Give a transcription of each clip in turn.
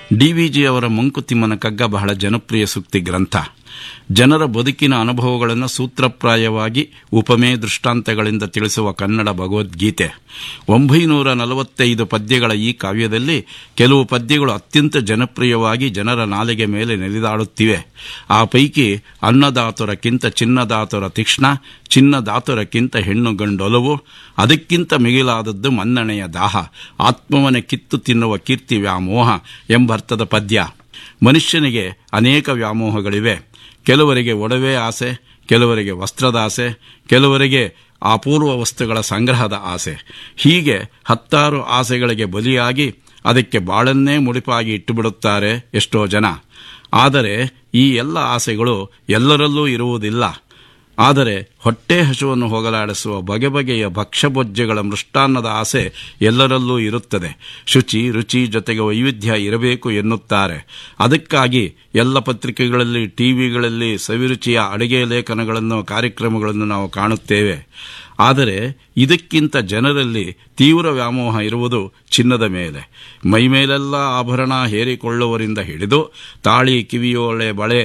ಡಿವಿಜಿಯವರ ಮಂಕುತಿಮ್ಮನ ಕಗ್ಗ ಬಹಳ ಜನಪ್ರಿಯ ಸೂಕ್ತಿ ಗ್ರಂಥ ಜನರ ಬದುಕಿನ ಅನುಭವಗಳನ್ನು ಸೂತ್ರಪ್ರಾಯವಾಗಿ ಉಪಮೆ ದೃಷ್ಟಾಂತಗಳಿಂದ ತಿಳಿಸುವ ಕನ್ನಡ ಭಗವದ್ಗೀತೆ ಒಂಬೈನೂರ ನಲವತ್ತೈದು ಪದ್ಯಗಳ ಈ ಕಾವ್ಯದಲ್ಲಿ ಕೆಲವು ಪದ್ಯಗಳು ಅತ್ಯಂತ ಜನಪ್ರಿಯವಾಗಿ ಜನರ ನಾಲಿಗೆ ಮೇಲೆ ನೆಲೆದಾಡುತ್ತಿವೆ ಆ ಪೈಕಿ ಅನ್ನದಾತುರಕ್ಕಿಂತ ಚಿನ್ನದಾತುರ ತೀಕ್ಷ್ಣ ಚಿನ್ನದಾತುರಕ್ಕಿಂತ ಹೆಣ್ಣು ಗಂಡೊಲವು ಅದಕ್ಕಿಂತ ಮಿಗಿಲಾದದ್ದು ಮನ್ನಣೆಯ ದಾಹ ಆತ್ಮವನ ಕಿತ್ತು ತಿನ್ನುವ ಕೀರ್ತಿ ವ್ಯಾಮೋಹ ಎಂಬರ್ಥದ ಪದ್ಯ ಮನುಷ್ಯನಿಗೆ ಅನೇಕ ವ್ಯಾಮೋಹಗಳಿವೆ ಕೆಲವರಿಗೆ ಒಡವೆ ಆಸೆ ಕೆಲವರಿಗೆ ವಸ್ತ್ರದ ಆಸೆ ಕೆಲವರಿಗೆ ಅಪೂರ್ವ ವಸ್ತುಗಳ ಸಂಗ್ರಹದ ಆಸೆ ಹೀಗೆ ಹತ್ತಾರು ಆಸೆಗಳಿಗೆ ಬಲಿಯಾಗಿ ಅದಕ್ಕೆ ಬಾಳನ್ನೇ ಮುಡಿಪಾಗಿ ಇಟ್ಟುಬಿಡುತ್ತಾರೆ ಎಷ್ಟೋ ಜನ ಆದರೆ ಈ ಎಲ್ಲ ಆಸೆಗಳು ಎಲ್ಲರಲ್ಲೂ ಇರುವುದಿಲ್ಲ ಆದರೆ ಹೊಟ್ಟೆ ಹಸುವನ್ನು ಹೋಗಲಾಡಿಸುವ ಬಗೆ ಬಗೆಯ ಭಕ್ಷ್ಯಭೋಜ್ಯಗಳ ಮೃಷ್ಟಾನ್ನದ ಆಸೆ ಎಲ್ಲರಲ್ಲೂ ಇರುತ್ತದೆ ಶುಚಿ ರುಚಿ ಜೊತೆಗೆ ವೈವಿಧ್ಯ ಇರಬೇಕು ಎನ್ನುತ್ತಾರೆ ಅದಕ್ಕಾಗಿ ಎಲ್ಲ ಪತ್ರಿಕೆಗಳಲ್ಲಿ ಟಿವಿಗಳಲ್ಲಿ ಸವಿರುಚಿಯ ಅಡುಗೆ ಲೇಖನಗಳನ್ನು ಕಾರ್ಯಕ್ರಮಗಳನ್ನು ನಾವು ಕಾಣುತ್ತೇವೆ ಆದರೆ ಇದಕ್ಕಿಂತ ಜನರಲ್ಲಿ ತೀವ್ರ ವ್ಯಾಮೋಹ ಇರುವುದು ಚಿನ್ನದ ಮೇಲೆ ಮೈಮೇಲೆಲ್ಲ ಆಭರಣ ಹೇರಿಕೊಳ್ಳುವರಿಂದ ಹಿಡಿದು ತಾಳಿ ಕಿವಿಯೋಳೆ ಬಳೆ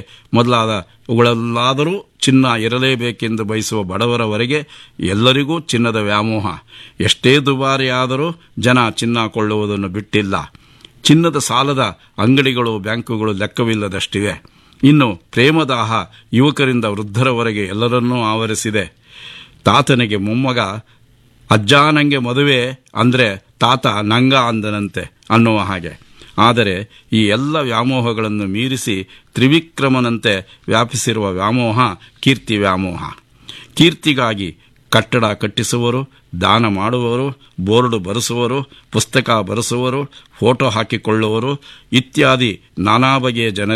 ಮೊದಲಾದವುಗಳಲ್ಲಾದರೂ ಚಿನ್ನ ಇರಲೇಬೇಕೆಂದು ಬಯಸುವ ಬಡವರವರೆಗೆ ಎಲ್ಲರಿಗೂ ಚಿನ್ನದ ವ್ಯಾಮೋಹ ಎಷ್ಟೇ ದುಬಾರಿಯಾದರೂ ಜನ ಚಿನ್ನ ಕೊಳ್ಳುವುದನ್ನು ಬಿಟ್ಟಿಲ್ಲ ಚಿನ್ನದ ಸಾಲದ ಅಂಗಡಿಗಳು ಬ್ಯಾಂಕುಗಳು ಲೆಕ್ಕವಿಲ್ಲದಷ್ಟಿವೆ ಇನ್ನು ಪ್ರೇಮದಾಹ ಯುವಕರಿಂದ ವೃದ್ಧರವರೆಗೆ ಎಲ್ಲರನ್ನೂ ಆವರಿಸಿದೆ ತಾತನಿಗೆ ಮೊಮ್ಮಗ ಅಜ್ಜ ನಂಗೆ ಮದುವೆ ಅಂದ್ರೆ ತಾತ ನಂಗ ಅಂದನಂತೆ ಅನ್ನುವ ಹಾಗೆ ಆದರೆ ಈ ಎಲ್ಲ ವ್ಯಾಮೋಹಗಳನ್ನು ಮೀರಿಸಿ ತ್ರಿವಿಕ್ರಮನಂತೆ ವ್ಯಾಪಿಸಿರುವ ವ್ಯಾಮೋಹ ಕೀರ್ತಿ ವ್ಯಾಮೋಹ ಕೀರ್ತಿಗಾಗಿ ಕಟ್ಟಡ ಕಟ್ಟಿಸುವರು ದಾನ ಮಾಡುವವರು ಬೋರ್ಡು ಬರೆಸುವರು ಪುಸ್ತಕ ಬರೆಸುವರು ಫೋಟೋ ಹಾಕಿಕೊಳ್ಳುವರು ಇತ್ಯಾದಿ ನಾನಾ ಬಗೆಯ ಜನರ